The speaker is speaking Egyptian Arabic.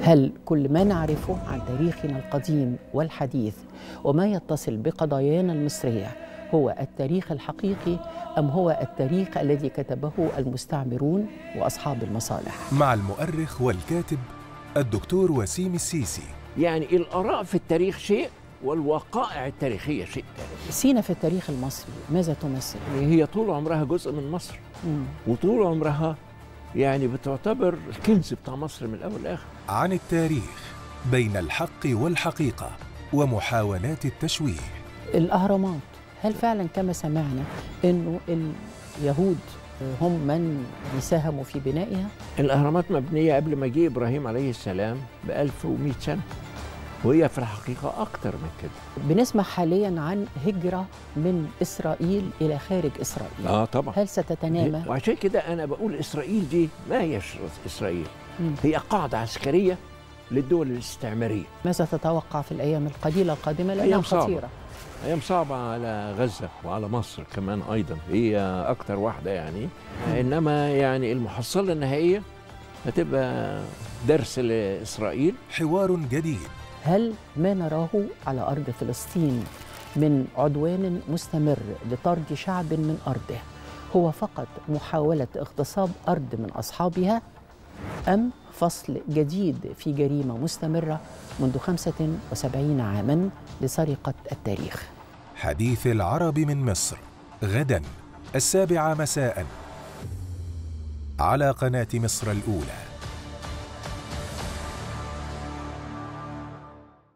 هل كل ما نعرفه عن تاريخنا القديم والحديث وما يتصل بقضايانا المصريه هو التاريخ الحقيقي ام هو التاريخ الذي كتبه المستعمرون واصحاب المصالح مع المؤرخ والكاتب الدكتور وسيم السيسي يعني الآراء في التاريخ شيء والوقائع التاريخية شيء ثاني سينا في التاريخ المصري ماذا تمثل هي طول عمرها جزء من مصر مم. وطول عمرها يعني بتعتبر الكنز بتاع مصر من الأول للآخر عن التاريخ بين الحق والحقيقة ومحاولات التشويه الاهرامات هل فعلا كما سمعنا انه اليهود هم من ساهموا في بنائها الأهرامات مبنية قبل مجيء إبراهيم عليه السلام ب 1100 سنة وهي في الحقيقة أكتر من كده بنسمع حاليا عن هجره من اسرائيل الى خارج اسرائيل آه طبعا هل ستتنامى وعشان كده أنا بقول إسرائيل دي ما هيش إسرائيل مم. هي قاعدة عسكرية للدول الاستعمارية ماذا تتوقع في الايام القليله القادمه لانها أيام صعبة. خطيره أيام صعبة على غزة وعلى مصر كمان أيضا هي أكتر واحدة يعني إنما يعني المحصلة النهائية هتبقى درس لإسرائيل حوار جديد هل ما نراه على ارض فلسطين من عدوان مستمر لطرد شعب من ارضه هو فقط محاوله اغتصاب ارض من اصحابها ام فصل جديد في جريمه مستمره منذ 75 عاما لسرقه التاريخ حديث العرب من مصر غدا السابعة مساء على قناة مصر الأولى